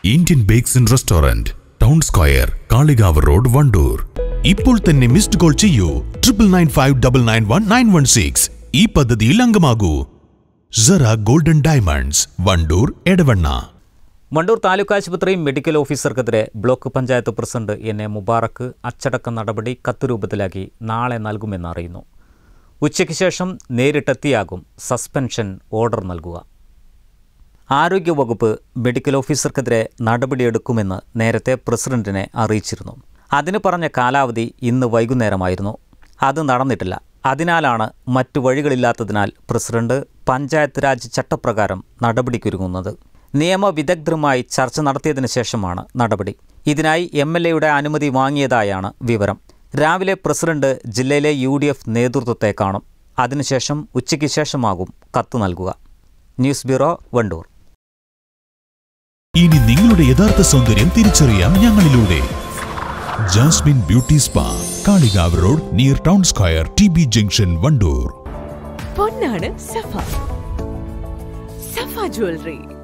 Indian bakes and restaurant town square Kalikavu road Wandoor ഇപ്പോൾ തന്നെ missed call ചെയ്യൂ triple nine five double nine one nine one six ഈ പദ്ധതിയിൽ അംഗമാകൂ സറ ഗോൾഡൻ ഡയമണ്ട്സ് വണ്ടൂർ എടവണ്ണ വണ്ടൂർ താലൂക്ക് ആശുപത്രി മെഡിക്കൽ ഓഫീസർക്കെതിരെ block panchayat president N A Mubarak അച്ചടക്ക നടപടി കത്ത് രൂപത്തിലാക്കി നാളെ നൽകുമെന്ന് അറിയുന്നു ഉച്ചയ്ക്ക് ശേഷം നേരിട്ടെത്തിയാകും സസ്പെൻഷൻ ഓർഡർ നൽകുക ആരോഗ്യവകുപ്പ് മെഡിക്കൽ ഓഫീസർക്കെതിരെ നടപടിയെടുക്കുമെന്ന് നേരത്തെ പ്രസിഡന്റിനെ അറിയിച്ചിരുന്നു അതിന് പറഞ്ഞ കാലാവധി ഇന്ന് വൈകുന്നേരമായിരുന്നു അത് നടന്നിട്ടില്ല അതിനാലാണ് മറ്റു വഴികളില്ലാത്തതിനാൽ പ്രസിഡന്റ് പഞ്ചായത്ത് രാജ് ചട്ടപ്രകാരം നടപടിക്കൊരുങ്ങുന്നത് നിയമവിദഗ്ധരുമായി ചർച്ച നടത്തിയതിനു ശേഷമാണ് നടപടി ഇതിനായി എം എൽ എയുടെ അനുമതി വാങ്ങിയതായാണ് വിവരം രാവിലെ പ്രസിഡന്റ് ജില്ലയിലെ യു ഡി എഫ് നേതൃത്വത്തെ കാണും അതിനുശേഷം ഉച്ചയ്ക്ക് ശേഷമാകും കത്ത് നൽകുക ന്യൂസ് ബ്യൂറോ വണ്ടൂർ ഇനി നിങ്ങളുടെ യഥാർത്ഥ സൗന്ദര്യം തിരിച്ചറിയാം ഞങ്ങളിലൂടെ jasmine beauty spa Kalikavu road near town square T B junction Wandoor പൊന്നാണ് സഫ സഫ ജ്വല്ലറി